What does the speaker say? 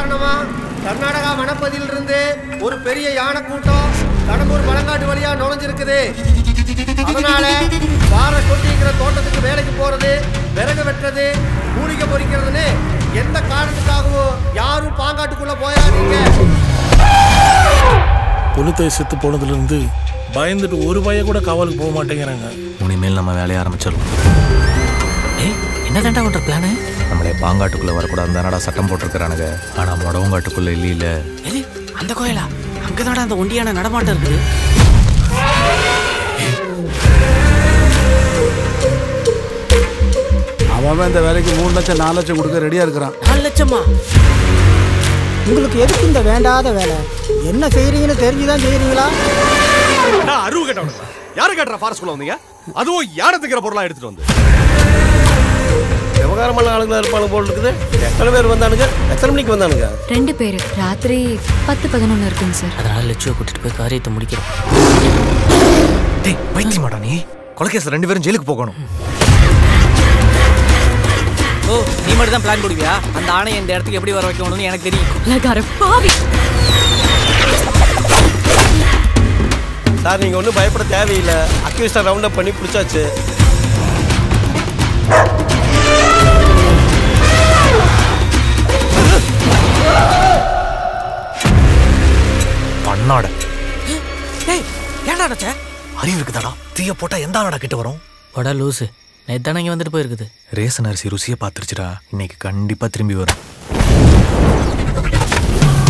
காரணமா கர்நாடகா வனப்பகுதியிலிருந்து ஒரு பெரிய யானை கூட்டம் கடம்பூர் பழங்காட்டு வழியா நுழைஞ்சிருக்குது அதனால ஃபாரஸ்ட் ஒட்டிங்கிற தோட்டத்துக்கு வேலைக்கு போறது விறகு வெட்டுறது மூலிகை பொறிக்கிறதுன்னு எந்த காரணத்துக்காகவும் யாரும் பாங்காட்டுக்குள்ள போயாதீங்க புலித்தை செத்து போனதுலேருந்து பயந்துட்டு ஒரு பைய கூட காவலுக்கு போக மாட்டேங்கிறாங்க இனிமேல் நம்ம வேலையை ஆரம்பிச்சிடலாம் ஏய் என்னதான்டா பண்ற பிளானு நம்மளே பாங்காட்டுக்குள்ள வரக்கூடாது தானடா சட்டம் போட்டிருக்கிறானுங்க ஆனா முடவங்காட்டுக்குள்ள இல்ல எது அந்த கோயிலா அங்கதான்டா அந்த ஒண்டியான நடமாட்டம் இருக்குது அவன் இந்த வேலைக்கு மூணு லட்சம் நாலு லட்சம் கொடுக்க ரெடியா இருக்கிறான் நாலு லட்சமா உங்களுக்கு எதுக்கு இந்த வேண்டாத வேலை என்ன செய்றீங்கன்னு தெரிஞ்சுதான் செய்றீங்களா நான் அருவு கேட்டவனுங்களா யாரு கேட்டா ஃபாரஸ்ட் வந்தீங்க அதுவும் யானை திங்கிற பொருளா எடுத்துட்டு வந்து விவகாரமான ஆளுங்களா இருப்பாங்க போல் இருக்குது எத்தனை பேர் வந்தானுங்க எத்தனை மணிக்கு வந்தானுங்க ரெண்டு பேர் ராத்திரி பத்து பதினொன்று இருக்குங்க சார் அதனால லட்சுவை கூட்டிட்டு போய் காரியத்தை முடிக்கிறோம் டேய் பைத்திய மாட்டா நீ கொலைகேஸ்ல ரெண்டு பேரும் ஜெயிலுக்கு போகணும் ஓ நீ மட்டும் தான் பிளான் போடுவியா அந்த ஆணையை இந்த இடத்துக்கு எப்படி வர வைக்கணும்னு எனக்கு தெரியும் லகார பாவி சார் நீங்க ஒன்றும் பயப்பட தேவையில்லை அக்யூஸ்டா ரவுண்ட் அப் பண்ணி பிடிச்சாச்சு பண்ணாட ஏய் ஏன்டா அடைச்ச அறிவு இருக்குதாடா தீய போட்டா எந்த ஆனடா கிட்ட வரும் வடா லூசு நேத்தானே இங்கே வந்துட்டு போயிருக்குது ரேசன் அரிசி ருசியை பார்த்துருச்சுடா இன்னைக்கு கண்டிப்பா திரும்பி வரும்